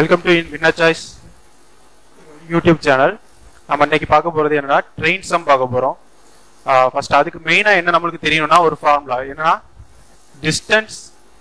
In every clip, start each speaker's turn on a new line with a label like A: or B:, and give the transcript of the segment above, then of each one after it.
A: Welcome to winner choice YouTube channel நம்ம இன்னைக்கு பார்க்க போறது என்னன்னா ட்ரெயின் சம் பார்க்க போறோம் ஃபர்ஸ்ட் அதுக்கு மெயினா என்ன நம்மளுக்கு தெரியணும்னா ஒரு ஃபார்முலா என்னன்னா distance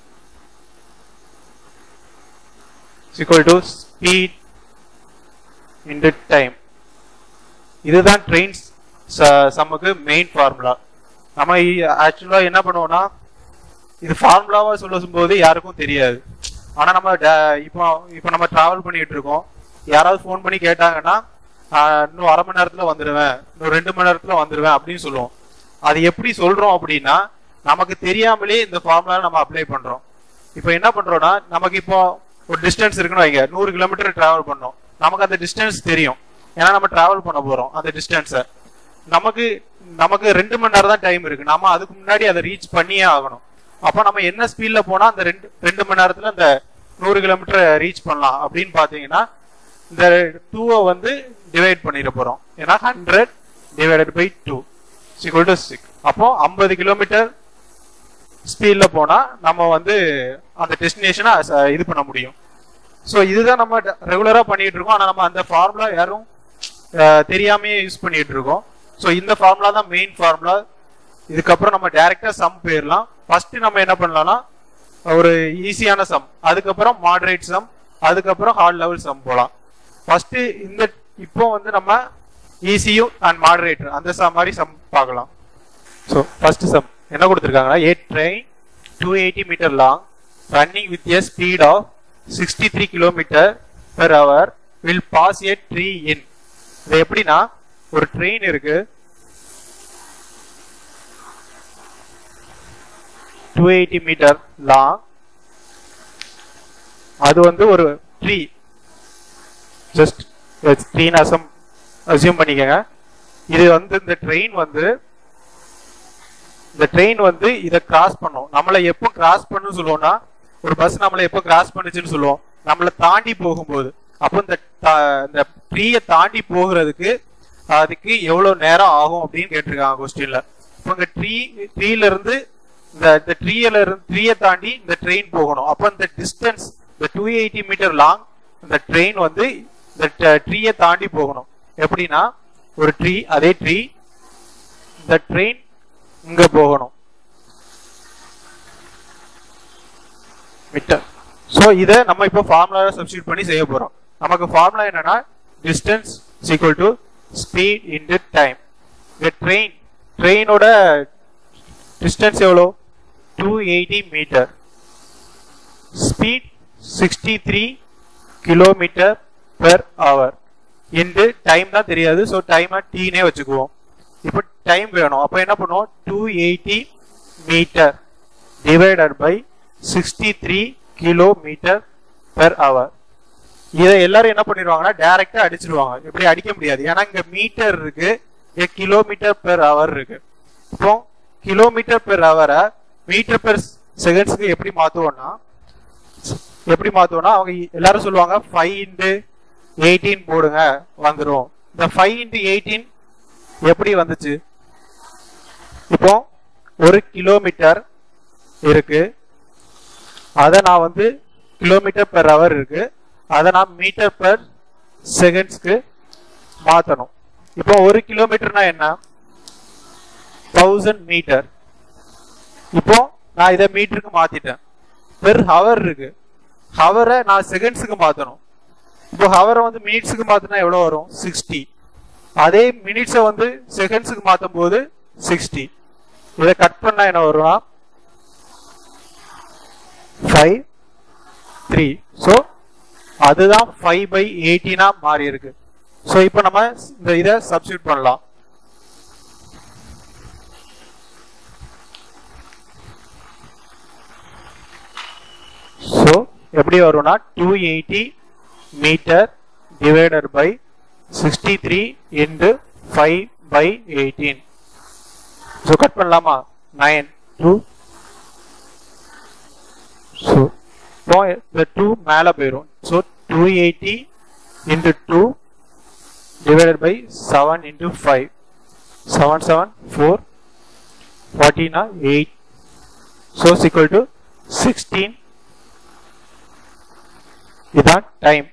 A: equal to speed into time இதுதான் ட்ரெயின்ஸ் சம்முக்கு மெயின் ஃபார்முலா நம்ம ஆக்சுவலா என்ன பண்ணுவோம்னா இது ஃபார்முலாவா சொல்லும்போது யாருக்கும் தெரியாது ஆனா நம்ம ட- இப்போ இப்போ நம்ம டிராவல் பண்ணிட்டு இருக்கோம் யாராவது ஃபோன் பண்ணி கேட்டாங்கன்னா ஆஹ், இன்னும் அரை மணி நேரத்துல வந்துடுவேன் இன்னும் ரெண்டு மணி நேரத்துல வந்துடுவேன் அப்படின்னு சொல்லுவோம் அது எப்படி சொல்றோம் அப்படின்னா நமக்கு தெரியாமலே இந்த ஃபார்முலா நம்ம அப்ளை பண்றோம் இப்போ என்ன பண்றோம்னா நமக்கு இப்போ ஒரு டிஸ்டன்ஸ் இருக்குன்னு வைங்க நூறு கிலோமீட்டர் டிராவல் பண்ணோம் நமக்கு அந்த டிஸ்டன்ஸ் தெரியும் ஏன்னா நம்ம டிராவல் பண்ண போறோம் அந்த டிஸ்டன்ஸை நமக்கு நமக்கு ரெண்டு மணி நேரம் தான் டைம் இருக்கு நம்ம அதுக்கு முன்னாடி அதை ரீச் பண்ணியே ஆகணும் அப்போ நம்ம என்ன ஸ்பீட்ல போனா அந்த ரெண்டு ரெண்டு மணி நேரத்துல அந்த நூறு கிலோமீட்டர் ரீச் பண்ணலாம் அப்படின்னு பாத்தீங்கன்னா இந்த டூவை வந்து டிவைட் பண்ணிட போறோம் ஏன்னா hundred divided by two equal to six அப்போ ஐம்பது கிலோமீட்டர் ஸ்பீட்ல போனா நம்ம வந்து அந்த டெஸ்டினேஷனை இது பண்ண முடியும் ஸோ இதுதான் நம்ம ரெகுலரா பண்ணிட்டு இருக்கோம் ஆனா நம்ம அந்த ஃபார்முலா யாரும் அஹ், தெரியாமயே யூஸ் பண்ணிட்டு இருக்கோம் ஸோ இந்த ஃபார்முலா தான் மெயின் ஃபார்முலா இதுக்கப்புறம் நம்ம டைரக்டா சம் போயிடலாம் ஃபர்ஸ்ட் நம்ம என்ன பண்ணலாம்னா ஒரு ஈஸியான சம் அதுக்கப்புறம் மாடரேட் சம் அதுக்கப்புறம் ஹார்ட் லெவல் சம் போலாம் ஃபர்ஸ்ட் இந்த இப்போ வந்து நம்ம ஈஸியும் அண்ட் மாடரேட் அந்த சம் மாதிரி சம் பார்க்கலாம் ஸோ ஃபர்ஸ்ட் சம் என்ன கொடுத்துருக்காங்கன்னா a train two eighty metre long running with a speed of sixty three kilometre per hour will pass a tree in இது எப்படின்னா ஒரு ட்ரெயின் இருக்கு டூ எயிட்டி மீட்டர் லாங் அது வந்து ஒரு tree just train assume assume பண்ணிக்கங்க இது வந்து இந்த ட்ரெயின் வந்து இந்த ட்ரெயின் வந்து இதை கிராஸ் பண்ணும் நம்மளை எப்போ கிராஸ் பண்ணுன்னு சொல்லுவோம்னா ஒரு பஸ் நம்மளை எப்போ கிராஸ் பண்ணுச்சுன்னு சொல்லுவோம் நம்மளை தாண்டி போகும்போது அப்போ இந்த தா- இந்த ட்ரீயை தாண்டி போகிறதுக்கு அதுக்கு எவ்வளவு நேரம் ஆகும் அப்படின்னு கேட்டிருக்காங்க கொஸ்டின்ல இப்போ இந்த ட்ரீ ட்ரீல இருந்து இந்த இந்த ட்ரீல இருந்து ட்ரீயை தாண்டி இந்த ட்ரெயின் போகணும் அப்போ இந்த டிஸ்டன்ஸ் இந்த டூ எயிட்டி மீட்டர் லாங் இந்த ட்ரெயின் வந்து இந்த ட்ரீயை தாண்டி போகணும் எப்படின்னா ஒரு ட்ரீ அதே ட்ரீ இந்த ட்ரெயின் இங்க போகணும் மீட்டர் சோ இத நம்ம இப்போ ஃபார்முலாவை சப்ஸ்டியூட் பண்ணி செய்ய போறோம் நமக்கு ஃபார்முலா என்னன்னா distance equal to speed into time இந்த ட்ரெயின் ட்ரெயினோட டிஸ்டன்ஸ் எவ்வளோ two eighty metre speed sixty three kilometre per hour into time தான் தெரியாது ஸோ டைமை டீனே வச்சுக்குவோம் இப்போ டைம் வேணும் அப்போ என்ன பண்ணுவோம் two eighty metre divided by sixty three kilometre per hour இதை எல்லாரும் என்ன பண்ணிடுவாங்கன்னா டைரக்டா அடிச்சிருவாங்க இப்படி அடிக்க முடியாது ஏன்னா இங்க மீட்டர் இருக்கு இங்க கிலோமீட்டர் பெர் ஹவர் இருக்கு இப்போ கிலோமீட்டர் பெர் ஹவரை மீட்டர் பெர் செகண்ட்ஸ்க்கு எப்படி மாத்துவோம்னா எப்படி மாத்துவோம்னா அவங்க எல்லாரும் சொல்லுவாங்க ஃபைவ் இன்டு எயிட்டீன் போடுங்க வந்துரும் இந்த ஃபைவ் இன்டு எயிட்டீன் எப்படி வந்துச்சு இப்போ ஒரு கிலோமீட்டர் இருக்கு அதை நான் வந்து கிலோமீட்டர் பெர் ஹவர் இருக்கு அதை நான் மீட்டர் பெர் செகண்ட்ஸ்க்கு மாத்தணும் இப்போ ஒரு கிலோமீட்டர்னா என்ன தௌசண்ட் மீட்டர் இப்போ நான் இதை மீட்டருக்கு மாத்திட்டேன் பெர் ஹவர் இருக்கு ஹவரை நான் செகண்ட்ஸுக்கு மாத்தணும் இப்போ ஹவரை வந்து மினிட்ஸுக்கு மாத்தினா எவ்வளவு வரும் சிக்ஸ்டி அதே மினிட்ஸை வந்து செகண்ட்ஸுக்கு மாத்தும் போது சிக்ஸ்டி இதை கட் பண்ணா என்ன வரும்னா ஃபைவ் த்ரீ ஸோ அதுதான் ஃபைவ் பை எயிட்டீனா மாறி இருக்கு ஸோ இப்போ நம்ம இந்த இதை சப்ஸ்டியூட் பண்ணலாம் ஸோ எப்படி வரும்னா two eighty metre divided by sixty three into five by eighteen so cut பண்ணலாமா நைன் டூ ஸோ இப்போ இந்த டூ மேலே போயிடும் so two eighty into two divided by seven into five seven seven four ஃபார்ட்டினா eight so equal to sixteen இதுதான் time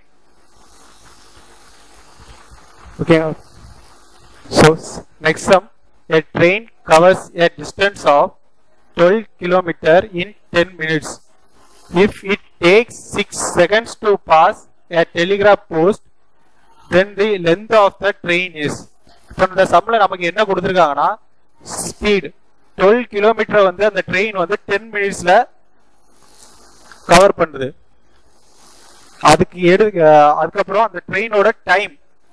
A: okay so next sum a train covers a distance of 12 kilometer in 10 minutes if it takes 6 seconds to pass a telegraph post then the length of the train is இப்போ இந்த சம்ல நமக்கு என்ன கொடுத்துருக்காங்கன்னா speed twelve kilometre வந்து அந்த train வந்து ten மினிட்ஸ்ல cover பண்ணுது அதுக்கு எடு அஹ் அதுக்கப்புறம் அந்த ட்ரெயினோட டைம்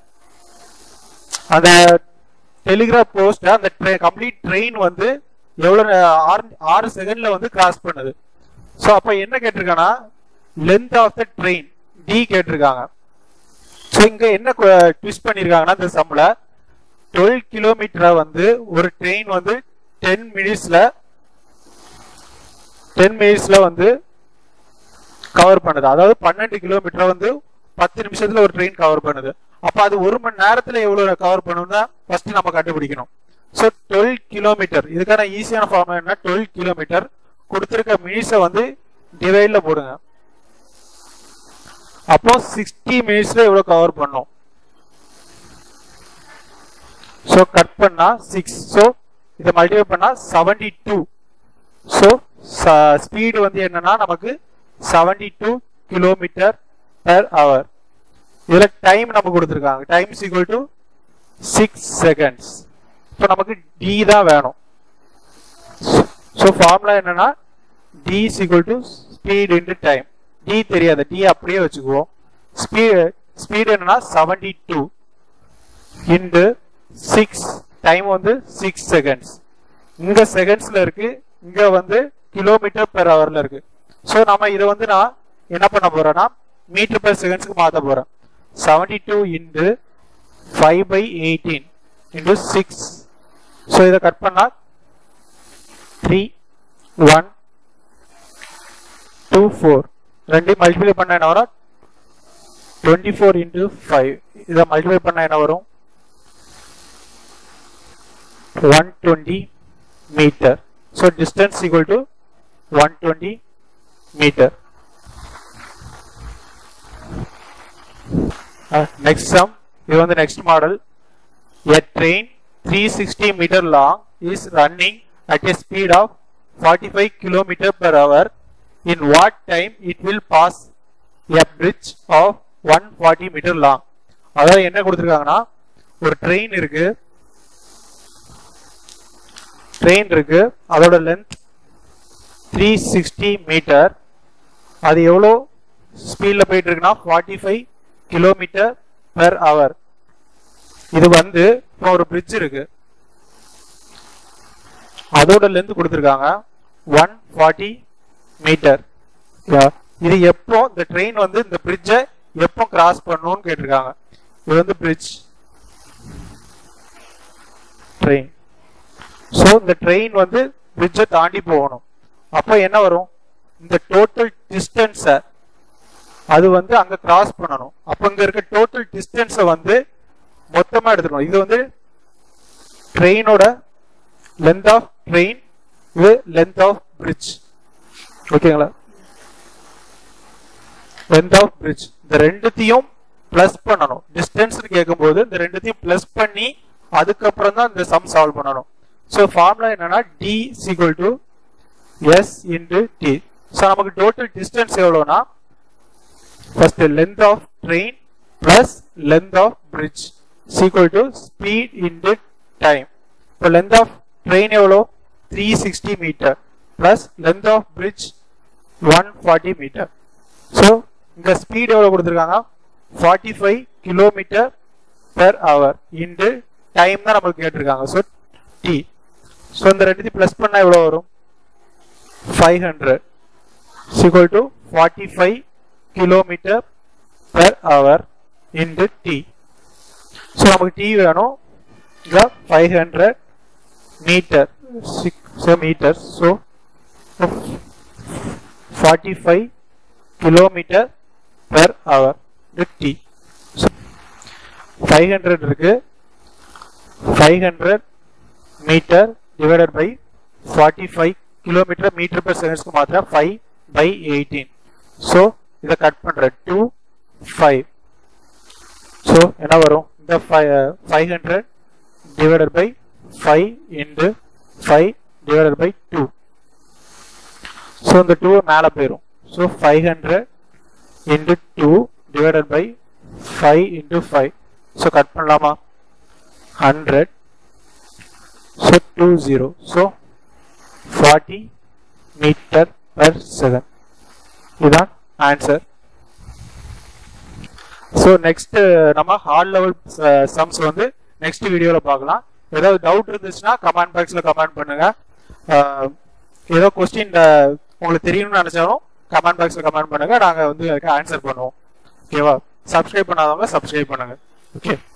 A: அந்த டெலிகிராஃப் போஸ்ட் அந்த கம்ப்ளீட் ட்ரெயின் வந்து எவ்வளவு நே- ஆறு ஆறு செகண்ட்ல வந்து கிராஸ் பண்ணுது ஸோ அப்ப என்ன கேட்டிருக்காங்கன்னா length of the train T கேட்டிருக்காங்க ஸோ இங்க என்ன ட்விஸ்ட் பண்ணிருக்காங்கன்னா இந்த சம்ல டுவெல் கிலோமீட்டரை வந்து ஒரு ட்ரெயின் வந்து டென் மினிட்ஸ்ல டென் மினிட்ஸ்ல வந்து கவர் பண்ணுது அதாவது பன்னெண்டு கிலோமீட்டர் வந்து பத்து நிமிஷத்துல ஒரு ட்ரெயின் கவர் பண்ணுது அப்ப அது ஒரு மணி நேரத்துல எவ்வளவு கவர் பண்ணும்னா ஃபர்ஸ்ட் நம்ம கண்டுபிடிக்கணும் ஸோ டுவெல் கிலோமீட்டர் இதுக்கான ஈஸியான ஃபார்ம் என்ன டுவெல் கிலோமீட்டர் கொடுத்துருக்க மினிட்ஸை வந்து டிவைட்ல போடுங்க அப்போ சிக்ஸ்டி மினிட்ஸ்ல எவ்வளவு கவர் பண்ணும் ஸோ கட் பண்ணா சிக்ஸ் ஸோ இதை மல்டிஃபை பண்ணா செவன்டி டூ ஸோ ஸ்பீடு வந்து என்னன்னா நமக்கு seventy two kilometre per hour இதுல டைம் நம்ம கொடுத்துருக்காங்க time equal to six seconds இப்போ நமக்கு டி தான் வேணும் ஸோ ஃபார்முலா என்னன்னா T equal to speed into time T தெரியாது டி அப்படியே வச்சுக்குவோம் ஸ்பீடு ஸ்பீடு என்னன்னா seventy two into six time வந்து சிக்ஸ் செகண்ட்ஸ் இங்க செகண்ட்ஸ்ல இருக்கு இங்க வந்து கிலோமீட்டர் பெர் ஹவர்ல இருக்கு ஸோ நம்ம இதை வந்து நான் என்ன பண்ண போறேன்னா மீட்டர் பெர் செகண்ட்ஸ்க்கு மாத்த போறேன் seventy two into five by eighteen into six so இதை கட் பண்ணா த்ரீ ஒன் டூ ஃபோர் ரெண்டையும் மல்டிப்ளை பண்ண என்ன வரும் டுவெண்ட்டி ஃபோர் இன்டு ஃபைவ் இதை மல்டிப்ளை பண்ண என்ன வரும் one twenty metre so distance equal to one twenty metre next sum இது வந்து next model A train 360 meter long is running at a speed of 45 km per hour. In what time it will pass a bridge of 140 meter long? அதாவது என்ன கொடுத்துருக்காங்கன்னா ஒரு train இருக்கு train இருக்கு அதோட length three sixty metre அது எவ்வளோ ஸ்பீடில் போயிட்டு இருக்குன்னா forty five kilometre per hour இது வந்து இப்போ ஒரு பிரிட்ஜ் இருக்கு அதோட லென்த் கொடுத்துருக்காங்க ஒன் ஃபார்ட்டி மீட்டர் இது எப்போ இந்த ட்ரெயின் வந்து இந்த பிரிட்ஜை எப்போ கிராஸ் பண்ணணும்னு கேட்டிருக்காங்க இது வந்து பிரிட்ஜ் ட்ரெயின் ஸோ இந்த ட்ரெயின் வந்து பிரிட்ஜை தாண்டி போகணும் அப்போ என்ன வரும் இந்த டோட்டல் டிஸ்டன்ஸை அது வந்து அங்க கிராஸ் பண்ணணும் அப்ப இங்க இருக்க டோட்டல் டிஸ்டன்ஸை வந்து மொத்தமா எடுத்துக்கணும் இது வந்து ட்ரெயினோட லென்த் ஆஃப் ட்ரெயின் இது லென்த் ஆஃப் பிரிட்ஜ் ஓகேங்களா லென்த் ஆஃப் பிரிட்ஜ் இந்த ரெண்டுத்தையும் பிளஸ் பண்ணணும் டிஸ்டன்ஸ் கேட்கும்போது இந்த ரெண்டுத்தையும் பிளஸ் பண்ணி அதுக்கப்புறம் தான் இந்த சம் சால்வ் பண்ணணும் ஸோ ஃபார்முலா என்னன்னா T equal to S into T so நமக்கு டோட்டல் டிஸ்டன்ஸ் எவ்வளோனா first length of train plus length of bridge equal to speed into time இப்போ லென்த் ஆஃப் ட்ரெயின் எவ்வளோ three sixty metre plus length of bridge one forty metre so இங்கே speed எவ்வளோ கொடுத்துருக்காங்க forty five kilometre per hour into time தான் நம்மளுக்கு கேட்டிருக்காங்க so D so இந்த ரெண்டுத்தையும் ப்ளஸ் பண்ணால் எவ்வளோ வரும் five hundred equal to 45 kilometer per hour into t so நமக்கு t வேணும் இங்க 500 metre so metre so 45 kilometre per hour இது t ஸோ 500 இருக்கு 500 metre divided by 45 kilometre metre per செகண்ட்ஸ்க்கு மாத்திர 5 by 18 ஸோ இதை கட் பண்ணுறேன் டூ ஃபைவ் ஸோ என்ன வரும் இந்த five five hundred divided by five into five divided by two so இந்த டூ மேலே போயிடும் so five hundred into two divided by five into five so cut பண்ணலாமா hundred so two zero so forty metre per second இதுதான் answer so next நம்ம hard level sums வந்து நெக்ஸ்ட் வீடியோவில் பார்க்கலாம் ஏதாவது டவுட் இருந்துச்சுன்னா கமெண்ட் பாக்ஸில் கமெண்ட் பண்ணுங்க அஹ், ஏதோ கொஸ்டின் உங்களுக்கு தெரியணும்னு நினைச்சாலும் கமெண்ட் பாக்ஸில் கமெண்ட் பண்ணுங்க நாங்கள் வந்து அதுக்கு ஆன்சர் பண்ணுவோம் ஓகேவா சப்ஸ்கிரைப் பண்ணாதவங்க சப்ஸ்கிரைப் பண்ணுங்க ஓகே